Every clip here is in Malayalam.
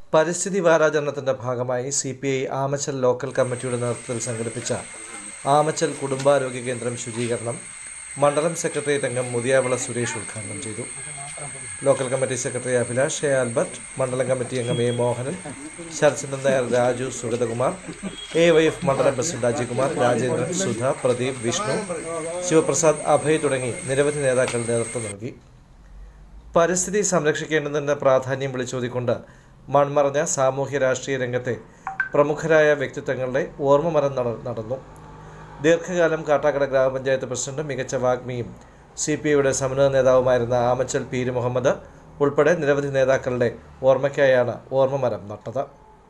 പരിസ്ഥിതി വാരാചരണത്തിന്റെ ഭാഗമായി C P I Amachal local കമ്മിറ്റിയുടെ നേതൃത്വത്തിൽ സംഘടിപ്പിച്ച ആമച്ചൽ കുടുംബാരോഗ്യ കേന്ദ്രം ശുചീകരണം മണ്ഡലം സെക്രട്ടേറിയറ്റ് അംഗം മുതിയാവിള സുരേഷ് ഉദ്ഘാടനം ചെയ്തു local committee secretary Abhilash A Albert മണ്ഡലം കമ്മിറ്റി അംഗം A Mohanan Sarathchandran Nair Raju Sugathakumar A Y F മണ്ഡലം പ്രസിഡന്റ് അജികുമാർ രാജേന്ദ്രൻ സുധ പ്രദീപ് വിഷ്ണു ശിവപ്രസാദ് അഭയ് തുടങ്ങി നിരവധി നേതാക്കൾ നേതൃത്വം നൽകി പരിസ്ഥിതി സംരക്ഷിക്കേണ്ടതിൻ്റെ പ്രാധാന്യം വിളിച്ചോതിക്കൊണ്ട് മൺമറഞ്ഞ സാമൂഹ്യ രാഷ്ട്രീയ രംഗത്തെ പ്രമുഖരായ വ്യക്തിത്വങ്ങളുടെ ഓർമ്മമരം നട- നടന്നു ദീർഘകാലം കാട്ടാക്കട ഗ്രാമപഞ്ചായത്ത് പ്രസിഡന്റും മികച്ച വാഗ്മിയും സി പി ഐയുടെ സമന്വയ നേതാവുമായിരുന്ന ആമച്ചൽ പീര് മുഹമ്മദ് ഉൾപ്പെടെ നിരവധി നേതാക്കളുടെ ഓർമ്മയ്ക്കായാണ് ഓർമ്മമരം നട്ടത്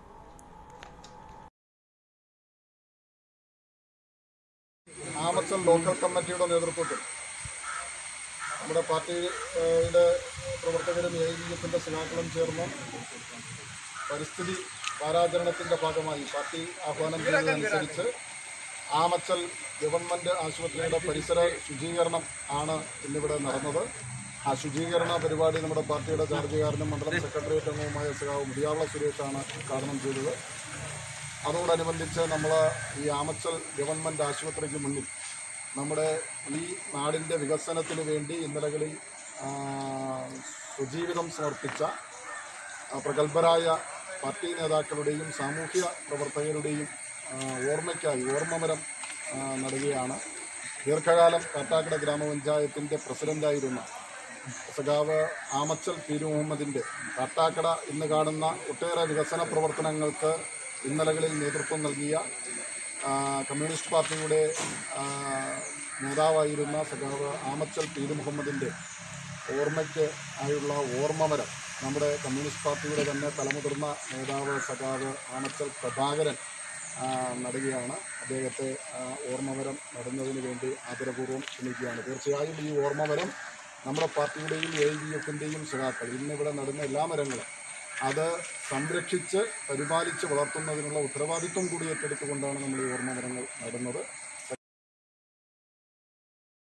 ആമച്ചൽ ലോക്കൽ കമ്മിറ്റിയുടെ നേതൃത്വത്തിൽ നമ്മുടെ പാർട്ടിയുടെ പ്രവർത്തകരും എ ഡി എഫിൻ്റെ സഖാക്കളും ചേർന്ന് പരിസ്ഥിതി വാരാചരണത്തിൻ്റെ ഭാഗമായി പാർട്ടി ആഹ്വാനം ചെയ്തതനുസരിച്ച് ആമച്ചൽ ഗവൺമെൻറ് ആശുപത്രിയുടെ പരിസര ശുചീകരണം ആണ് ഇന്നിവിടെ നടന്നത് ആ ശുചീകരണ പരിപാടി നമ്മുടെ പാർട്ടിയുടെ ചാർജുകാരനും മണ്ഡലം സെക്രട്ടേറിയറ്റ് അംഗവുമായ സഖാവ് മുടിയാവള സുരേഷാണ് ഉദ്ഘാടനം ചെയ്തത് അതോടനുബന്ധിച്ച് നമ്മൾ ഈ ആമച്ചൽ ഗവൺമെൻറ് ആശുപത്രിക്ക് മുന്നിൽ നമ്മുടെ ഈ നാടിൻ്റെ വികസനത്തിന് വേണ്ടി ഇന്നലകളിൽ ആ, സ്വജീവിതം സമർപ്പിച്ച ആ, പ്രഗത്ഭരായ പാർട്ടി നേതാക്കളുടെയും സാമൂഹ്യ പ്രവർത്തകരുടെയും ആ, ഓർമ്മയ്ക്കായി ഓർമ്മമരം ആ, നടുകയാണ് ദീർഘകാലം കാട്ടാക്കട ഗ്രാമപഞ്ചായത്തിൻ്റെ പ്രസിഡൻ്റായിരുന്ന സഖാവ് ആമച്ചൽ പീരു മുഹമ്മദിൻ്റെ കാട്ടാക്കട ഇന്ന് കാണുന്ന ഒട്ടേറെ വികസന പ്രവർത്തനങ്ങൾക്ക് ഇന്നലകളിൽ നേതൃത്വം നൽകിയ ആ, കമ്മ്യൂണിസ്റ്റ് പാർട്ടിയുടെ ആ, നേതാവായിരുന്ന സഖാവ് ആമച്ചൽ പീരു മുഹമ്മദിൻ്റെ ഓർമ്മയ്ക്ക് ആയുള്ള ഓർമ്മമരം നമ്മുടെ കമ്മ്യൂണിസ്റ്റ് പാർട്ടിയുടെ തന്നെ തലമുതിർന്ന നേതാവ് സഖാവ് ആമച്ചൽ പ്രഭാകരൻ ആ, നടുകയാണ് അദ്ദേഹത്തെ ആ, ഓർമ്മമരം നടുന്നതിന് വേണ്ടി ആദരപൂർവ്വം ക്ഷണിക്കുകയാണ് തീർച്ചയായും ഈ ഓർമ്മമരം നമ്മുടെ പാർട്ടിയുടെയും എ ഡി എഫിൻ്റെയും സഖാക്കൾ ഇന്നിവിടെ നടുന്ന എല്ലാ മരങ്ങളും അത് സംരക്ഷിച്ച് പരിപാലിച്ച് വളർത്തുന്നതിനുള്ള ഉത്തരവാദിത്വം കൂടി ഏറ്റെടുത്തുകൊണ്ടാണ് നമ്മൾ ഈ ഓർമ്മമരങ്ങൾ നടുന്നത്